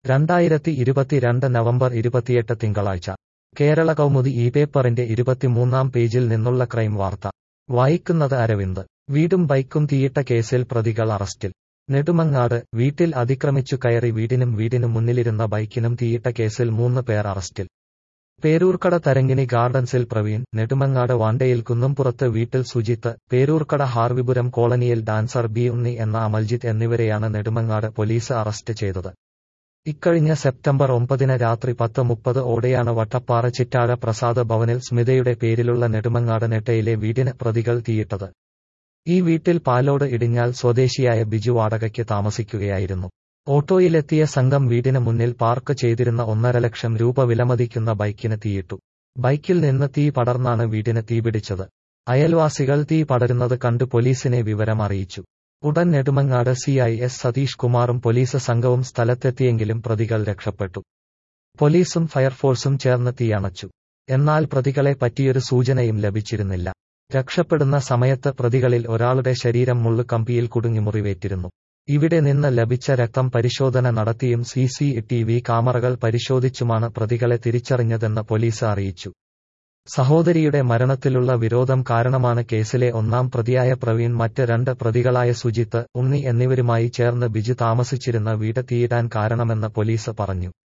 രണ്ടായിരത്തി ഇരുപത്തിരണ്ട് നവംബർ ഇരുപത്തിയെട്ട് തിങ്കളാഴ്ച കേരള കൗമുദി ഈ പേപ്പറിന്റെ ഇരുപത്തിമൂന്നാം പേജിൽ നിന്നുള്ള ക്രൈം വാർത്ത വായിക്കുന്നത് അരവിന്ദ് വീടും ബൈക്കും തീയിട്ട കേസിൽ പ്രതികൾ അറസ്റ്റിൽ നെടുമങ്ങാട് വീട്ടിൽ അതിക്രമിച്ചു കയറി വീടിനും വീടിനു മുന്നിലിരുന്ന ബൈക്കിനും തീയിട്ട കേസിൽ മൂന്ന് പേർ അറസ്റ്റിൽ പേരൂർക്കട തരങ്കിണി ഗാർഡൻസിൽ പ്രവീൺ നെടുമങ്ങാട് വാണ്ടയിൽ കുന്നംപുറത്ത് വീട്ടിൽ സുജിത്ത് പേരൂർക്കട ഹാർവിപുരം കോളനിയിൽ ഡാൻസർ ബി ഉണ്ണി എന്ന അമൽജിത്ത് എന്നിവരെയാണ് നെടുമങ്ങാട് പോലീസ് അറസ്റ്റ് ചെയ്തത് ഇക്കഴിഞ്ഞ സെപ്റ്റംബർ ഒമ്പതിന് രാത്രി പത്ത് മുപ്പത് ഓടെയാണ് വട്ടപ്പാറ ചിറ്റാഴ പ്രസാദ ഭവനിൽ സ്മിതയുടെ പേരിലുള്ള നെടുമങ്ങാട് നെട്ടയിലെ വീടിന് പ്രതികൾ തീയിട്ടത് ഈ വീട്ടിൽ പാലോട് ഇടിഞ്ഞാൽ സ്വദേശിയായ ബിജു വാടകയ്ക്ക് താമസിക്കുകയായിരുന്നു ഓട്ടോയിലെത്തിയ സംഘം വീടിന് മുന്നിൽ പാർക്ക് ചെയ്തിരുന്ന ഒന്നര ലക്ഷം രൂപ വിലമതിക്കുന്ന ബൈക്കിന് തീയിട്ടു ബൈക്കിൽ നിന്ന് തീ പടർന്നാണ് വീടിന് തീപിടിച്ചത് അയൽവാസികൾ തീ പടരുന്നത് കണ്ട് പോലീസിനെ വിവരം അറിയിച്ചു ഉടൻ നെടുമങ്ങാട് സിഐ എസ് സതീഷ് കുമാറും പോലീസ് സംഘവും സ്ഥലത്തെത്തിയെങ്കിലും പ്രതികൾ രക്ഷപ്പെട്ടു പോലീസും ഫയർഫോഴ്സും ചേർന്ന് തീയണച്ചു എന്നാൽ പ്രതികളെ പറ്റിയൊരു സൂചനയും ലഭിച്ചിരുന്നില്ല രക്ഷപ്പെടുന്ന സമയത്ത് പ്രതികളിൽ ഒരാളുടെ ശരീരം മുള്ളുകമ്പിയിൽ കുടുങ്ങി മുറിവേറ്റിരുന്നു ഇവിടെ നിന്ന് ലഭിച്ച രക്തം പരിശോധന നടത്തിയും സി സി ടി വി ക്യാമറകൾ പരിശോധിച്ചുമാണ് പ്രതികളെ തിരിച്ചറിഞ്ഞതെന്ന് പോലീസ് അറിയിച്ചു സഹോദരിയുടെ മരണത്തിലുള്ള വിരോധം കാരണമാണ് കേസിലെ ഒന്നാം പ്രതിയായ പ്രവീൺ മറ്റ് രണ്ട് പ്രതികളായ സുജിത്ത് ഉണ്ണി എന്നിവരുമായി ചേർന്ന് ബിജു താമസിച്ചിരുന്ന വീട് തീയിടാൻ കാരണമെന്ന് പോലീസ് പറഞ്ഞു